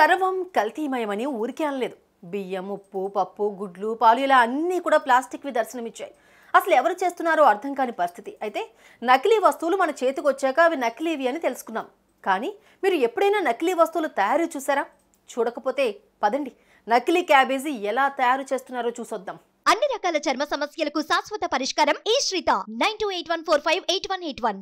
సర్వం కల్తీమయమని ఊరికే అనలేదు బియ్యం ఉప్పు పప్పు గుడ్లు పాలు ఇలా అన్నీ కూడా ప్లాస్టిక్వి దర్శనమిచ్చాయి అసలు ఎవరు చేస్తున్నారో అర్థం కాని పరిస్థితి అయితే నకిలీ వస్తువులు మన చేతికి వచ్చాక అవి నకిలీవి అని తెలుసుకున్నాం కానీ మీరు ఎప్పుడైనా నకిలీ వస్తువులు తయారు చూసారా చూడకపోతే పదండి నకిలీ క్యాబేజీ ఎలా తయారు చేస్తున్నారో చూసొద్దాం అన్ని రకాల చర్మ సమస్యలకు శాశ్వత పరిష్కారం ఈ శ్రీత nine two eight one four five eight one eight one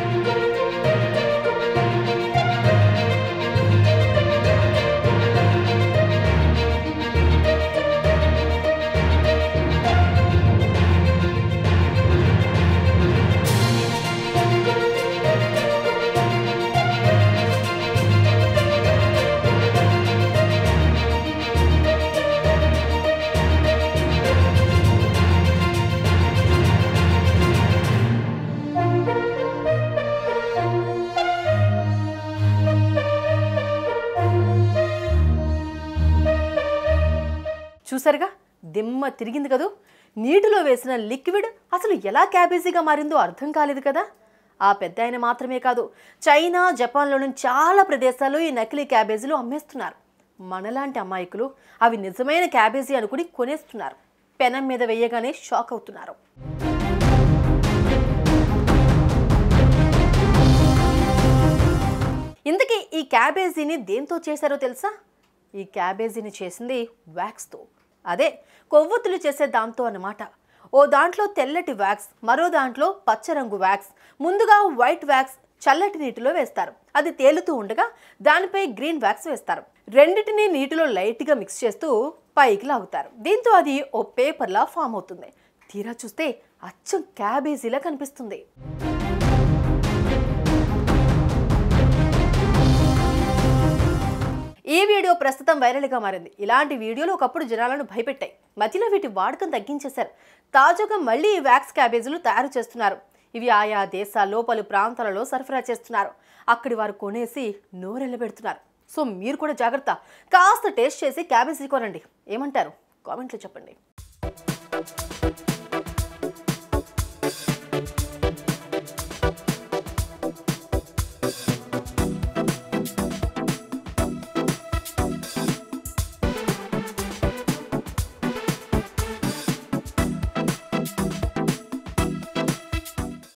చూసారుగా దిమ్మ తిరిగింది కదూ నీటిలో వేసిన లిక్విడ్ అసలు ఎలా క్యాబేజీగా మారిందో అర్థం కాలేదు కదా ఆ పెద్ద ఆయన మాత్రమే కాదు చైనా జపాన్లోని చాలా ప్రదేశాల్లో ఈ నకిలీ క్యాబేజీలు అమ్మేస్తున్నారు మనలాంటి అమాయకులు అవి నిజమైన క్యాబేజీ అనుకుని కొనేస్తున్నారు పెనం మీద వేయగానే షాక్ అవుతున్నారు ఇంతకీ ఈ క్యాబేజీని దేంతో చేశారో తెలుసా ఈ క్యాబేజీని చేసింది వ్యాక్స్తో అదే కొవ్వొత్తులు చేసే దాంతో అన్నమాట ఓ దాంట్లో తెల్లటి వ్యాక్స్ మరో దాంట్లో పచ్చరంగు వ్యాక్స్ ముందుగా వైట్ వ్యాక్స్ చల్లటి నీటిలో వేస్తారు అది తేలుతూ ఉండగా దానిపై గ్రీన్ వ్యాక్స్ వేస్తారు రెండిటిని నీటిలో లైట్గా మిక్స్ చేస్తూ పైకి లాగుతారు దీంతో అది ఓ పేపర్లా ఫామ్ అవుతుంది తీరా చూస్తే అచ్చం క్యాబేజీలా కనిపిస్తుంది ఈ వీడియో ప్రస్తుతం వైరల్గా మారింది ఇలాంటి వీడియోలు ఒకప్పుడు జనాలను భయపెట్టాయి మధ్యలో వీటి వాడకం తగ్గించేశారు తాజాగా మళ్ళీ ఈ వ్యాక్స్ క్యాబేజీలు తయారు చేస్తున్నారు ఇవి ఆయా దేశాల్లో పలు ప్రాంతాలలో సరఫరా చేస్తున్నారు అక్కడి వారు కొనేసి నోరెళ్ళబెడుతున్నారు సో మీరు కూడా జాగ్రత్త కాస్త టేస్ట్ చేసి క్యాబేజీ కొనండి ఏమంటారు కామెంట్లో చెప్పండి